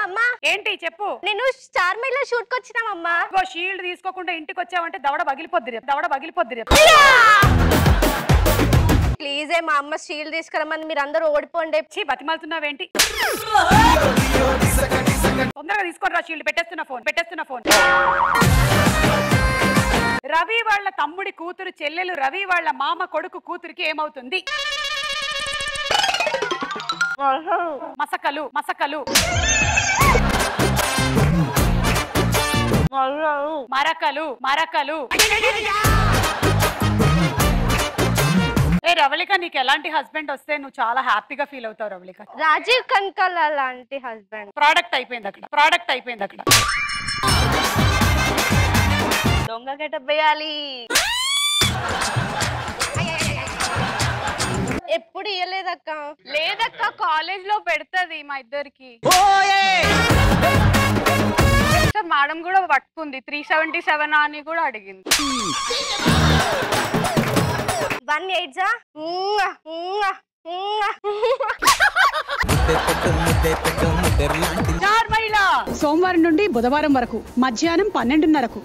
అమ్మా ఏంటి చెప్పు నేను స్టార్ మీద షూట్ కి వచ్చినామమ్మా ఇగో షీల్డ్ తీసుకోకుండా ఇంటికి వచ్చావంటే దవడ పగిలిపోద్ది రేపు దవడ పగిలిపోద్ది రేపు ప్లీజ్ మా అమ్మ స్టీల్ తీసుకురమ్మని మీరు అందరూ ఓడిపోండి చీ బతిమాలుతున్నావేంటి తొందరగా తీసుకోండి రా షీల్డ్ పెట్టేస్తున్న ఫోన్ పెట్టేస్తున్న ఫోన్ రవి వాళ్ళ తమ్ముడి కూతురు చెల్లెలు రవి వాళ్ళ మామ కొడుకు కూతురికి ఏమవుతుంది మసకలు మసకలు మరకలు మరకలు ఏ రవళిక నీకు ఎలాంటి హస్బెండ్ వస్తే నువ్వు చాలా హ్యాపీగా ఫీల్ అవుతావు రవళిక రాజీవ్ కనకాల లాంటి హస్బెండ్ ప్రోడక్ట్ అయిపోయింది అక్కడ ప్రోడక్ట్ అయిపోయింది అక్కడ దొంగ గెటప్ వేయాలి ఎప్పుడు ఇయ్యలేదక్క లేదక్క కాలేజ్ లో పెడతది మా ఇద్దరికి సార్ మేడం కూడా పట్టుకుంది త్రీ సెవెంటీ సెవెన్ అని కూడా అడిగింది వన్ ఎయిట్ జా చార్ మహిళ సోమవారం నుండి బుధవారం వరకు మధ్యాహ్నం పన్నెండున్నరకు